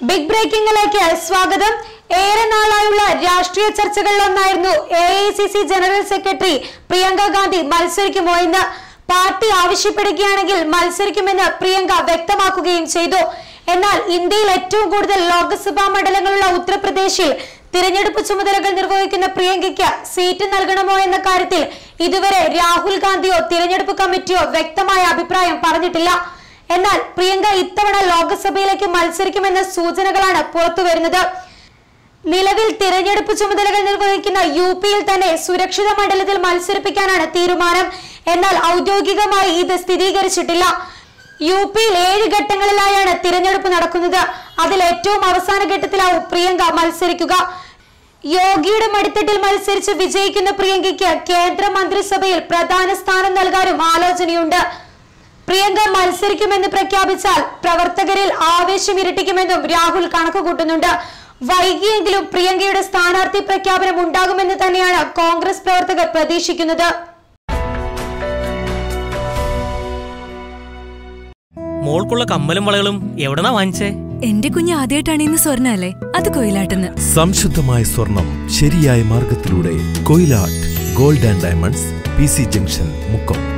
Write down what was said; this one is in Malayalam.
ബിഗ് ബ്രേക്കിംഗിലേക്ക് സ്വാഗതം ഏറെ നാളായുള്ള രാഷ്ട്രീയ ചർച്ചകളിലൊന്നായിരുന്നു A I C C general secretary Priyanka Gandhi മത്സരിക്കുമോ എന്ന് പാർട്ടി ആവശ്യപ്പെടുകയാണെങ്കിൽ മത്സരിക്കുമെന്ന് പ്രിയങ്ക വ്യക്തമാക്കുകയും ചെയ്തു എന്നാൽ ഇന്ത്യയിൽ ഏറ്റവും കൂടുതൽ ലോക്സഭാ മണ്ഡലങ്ങളുള്ള ഉത്തർപ്രദേശിൽ തിരഞ്ഞെടുപ്പ് ചുമതലകൾ നിർവഹിക്കുന്ന പ്രിയങ്കയ്ക്ക് സീറ്റ് നൽകണമോ എന്ന കാര്യത്തിൽ ഇതുവരെ രാഹുൽ ഗാന്ധിയോ തിരഞ്ഞെടുപ്പ് കമ്മിറ്റിയോ വ്യക്തമായ അഭിപ്രായം പറഞ്ഞിട്ടില്ല എന്നാൽ പ്രിയങ്ക ഇത്തവണ ലോക്സഭയിലേക്ക് മത്സരിക്കുമെന്ന സൂചനകളാണ് പുറത്തുവരുന്നത് നിലവിൽ തിരഞ്ഞെടുപ്പ് ചുമതലകൾ നിർവഹിക്കുന്ന യു പിയിൽ തന്നെ സുരക്ഷിത മണ്ഡലത്തിൽ മത്സരിപ്പിക്കാനാണ് തീരുമാനം എന്നാൽ ഔദ്യോഗികമായി ഇത് സ്ഥിരീകരിച്ചിട്ടില്ല യു പിയിൽ ഏഴ് ഘട്ടങ്ങളിലായാണ് തിരഞ്ഞെടുപ്പ് നടക്കുന്നത് അതിൽ ഏറ്റവും അവസാന ഘട്ടത്തിലാവും പ്രിയങ്ക മത്സരിക്കുക യോഗിയുടെ മടിത്തട്ടിൽ മത്സരിച്ച് വിജയിക്കുന്ന പ്രിയങ്കയ്ക്ക് കേന്ദ്ര മന്ത്രിസഭയിൽ പ്രധാന സ്ഥാനം നൽകാനും ആലോചനയുണ്ട് പ്രിയങ്ക മത്സരിക്കുമെന്ന് പ്രഖ്യാപിച്ചാൽ പ്രവർത്തകരിൽ ആവേശം ഇരട്ടിക്കുമെന്നും രാഹുൽ കണക്കുകൂട്ടുന്നുണ്ട് വൈകിയെങ്കിലും പ്രിയങ്കയുടെ സ്ഥാനാർത്ഥി പ്രഖ്യാപനം ഉണ്ടാകുമെന്ന് തന്നെയാണ് കോൺഗ്രസ് പ്രവർത്തകർ പ്രതീക്ഷിക്കുന്നത് മോൾക്കുള്ള കമ്മലും വളകളും എവിടെന്നാ വാങ്ങിച്ചേ എന്റെ കുഞ്ഞ് ആദ്യമായിട്ടാണ് ഇന്ന് സ്വർണ്ണ അല്ലേ അത് കൊയിലാട്ടെന്ന് സംശുദ്ധമായ സ്വർണം ശരിയായ മാർഗത്തിലൂടെ Koyilat gold and diamonds P C junction Mukkam